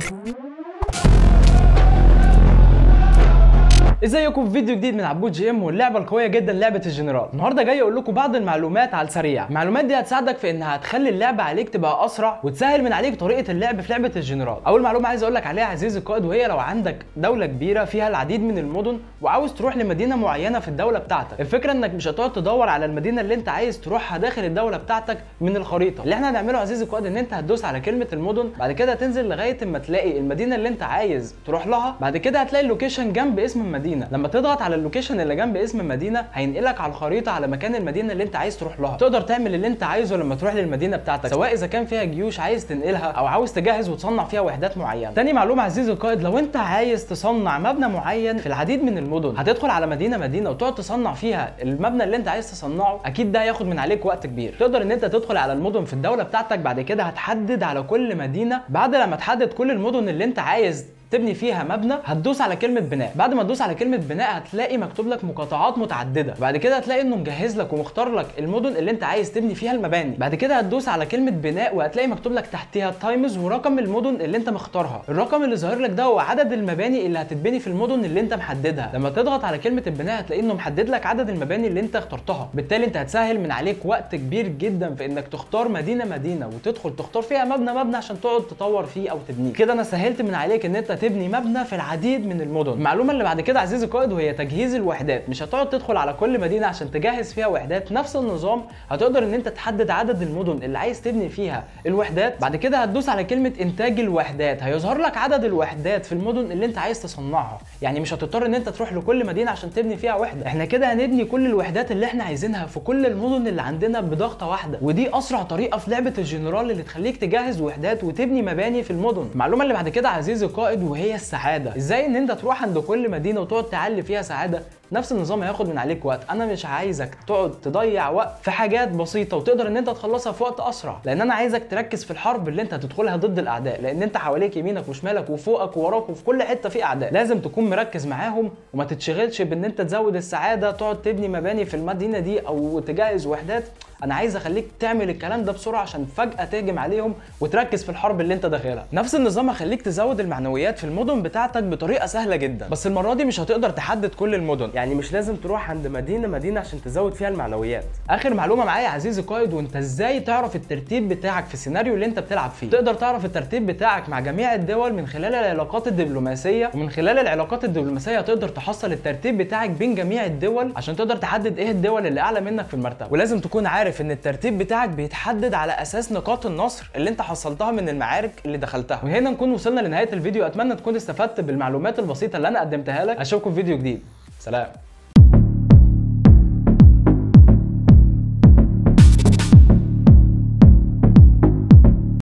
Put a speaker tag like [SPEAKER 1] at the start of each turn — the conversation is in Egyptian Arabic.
[SPEAKER 1] ازيكم في فيديو جديد من عبود جي ام واللعبه القويه جدا لعبه الجنرال النهارده جاي اقول لكم بعض المعلومات على السريع المعلومات دي هتساعدك في انها هتخلي اللعبه عليك تبقى اسرع وتسهل من عليك طريقه اللعب في لعبه الجنرال اول معلومه عايز اقول لك عليها عزيزي القائد وهي لو عندك دوله كبيره فيها العديد من المدن وعاوز تروح لمدينه معينه في الدوله بتاعتك الفكره انك مش هتقعد تدور على المدينه اللي انت عايز تروحها داخل الدوله بتاعتك من الخريطه اللي احنا هنعمله عزيزي القائد ان انت هتدوس على كلمه المدن بعد كده هتنزل لغايه اما تلاقي المدينه اللي انت عايز تروح لها بعد كده هتلاقي اللوكيشن جنب اسم المدينه لما تضغط على اللوكيشن اللي جنب اسم المدينه هينقلك على الخريطه على مكان المدينه اللي انت عايز تروح لها تقدر تعمل اللي انت عايزه لما تروح للمدينه بتاعتك سواء اذا كان فيها جيوش عايز تنقلها او عاوز تجهز وتصنع فيها وحدات معينه تاني معلومه عزيزي القائد لو انت عايز تصنع مبنى معين في العديد من المدن هتدخل على مدينه مدينه وتقعد تصنع فيها المبنى اللي انت عايز تصنعه اكيد ده هياخد من عليك وقت كبير تقدر ان انت تدخل على المدن في الدوله بتاعتك بعد كده هتحدد على كل مدينه بعد لما تحدد كل المدن اللي انت عايز تبني فيها مبنى هتدوس على كلمه بناء بعد ما تدوس على كلمه بناء هتلاقي مكتوب لك مقاطعات متعدده بعد كده هتلاقي انه مجهز لك ومختار لك المدن اللي انت عايز تبني فيها المباني بعد كده هتدوس على كلمه بناء وهتلاقي مكتوب لك تحتها تايمز ورقم المدن اللي انت مختارها الرقم اللي ظاهر لك ده هو عدد المباني اللي هتتبني في المدن اللي انت محددها لما تضغط على كلمه البناء هتلاقي انه محدد لك عدد المباني اللي انت اخترتها بالتالي انت هتسهل من عليك وقت كبير جدا في انك تختار مدينه مدينه وتدخل تختار فيها مبنى مبنى عشان تقعد تطور فيه او تبنيه كده انا سهلت من عليك ان انت تبني مبنى في العديد من المدن المعلومه اللي بعد كده عزيزي القائد وهي تجهيز الوحدات مش هتقعد تدخل على كل مدينه عشان تجهز فيها وحدات نفس النظام هتقدر ان انت تحدد عدد المدن اللي عايز تبني فيها الوحدات بعد كده هتدوس على كلمه انتاج الوحدات هيظهر لك عدد الوحدات في المدن اللي انت عايز تصنعها يعني مش هتضطر ان انت تروح لكل مدينه عشان تبني فيها وحده احنا كده هنبني كل الوحدات اللي احنا عايزينها في كل المدن اللي عندنا بضغطه واحده ودي اسرع طريقه في لعبه الجنرال اللي تخليك تجهز وحدات وتبني مباني في المدن المعلومه اللي بعد كده عزيزي القائد وهي السعاده ازاي ان انت تروح عند كل مدينه وتقعد تعلي فيها سعاده نفس النظام هياخد من عليك وقت انا مش عايزك تقعد تضيع وقت في حاجات بسيطه وتقدر ان انت تخلصها في وقت اسرع لان انا عايزك تركز في الحرب اللي انت هتدخلها ضد الاعداء لان انت حواليك يمينك وشمالك وفوقك ووراك وفي كل حته في اعداء لازم تكون مركز معاهم وما تتشغلش بان انت تزود السعاده تقعد تبني مباني في المدينه دي او تجهز وحدات انا عايز اخليك تعمل الكلام ده بسرعه عشان فجاه تهجم عليهم وتركز في الحرب اللي انت داخلها نفس النظام هخليك تزود المعنويات في المدن بتاعتك بطريقه سهله جدا بس المره دي مش هتقدر تحدد كل المدن يعني مش لازم تروح عند مدينه مدينه عشان تزود فيها المعنويات اخر معلومه معايا يا عزيزي القائد وانت ازاي تعرف الترتيب بتاعك في السيناريو اللي انت بتلعب فيه تقدر تعرف الترتيب بتاعك مع جميع الدول من خلال العلاقات الدبلوماسيه ومن خلال العلاقات الدبلوماسيه تقدر تحصل الترتيب بتاعك بين جميع الدول عشان تقدر تحدد ايه الدول اللي اعلى منك في المرتبه ولازم تكون عارف ان الترتيب بتاعك بيتحدد على اساس نقاط النصر اللي انت حصلتها من المعارك اللي دخلتها وهنا نكون وصلنا لنهايه الفيديو اتمنى تكون استفدت بالمعلومات البسيطه اللي انا قدمتها لك اشوفكم في فيديو جديد سلام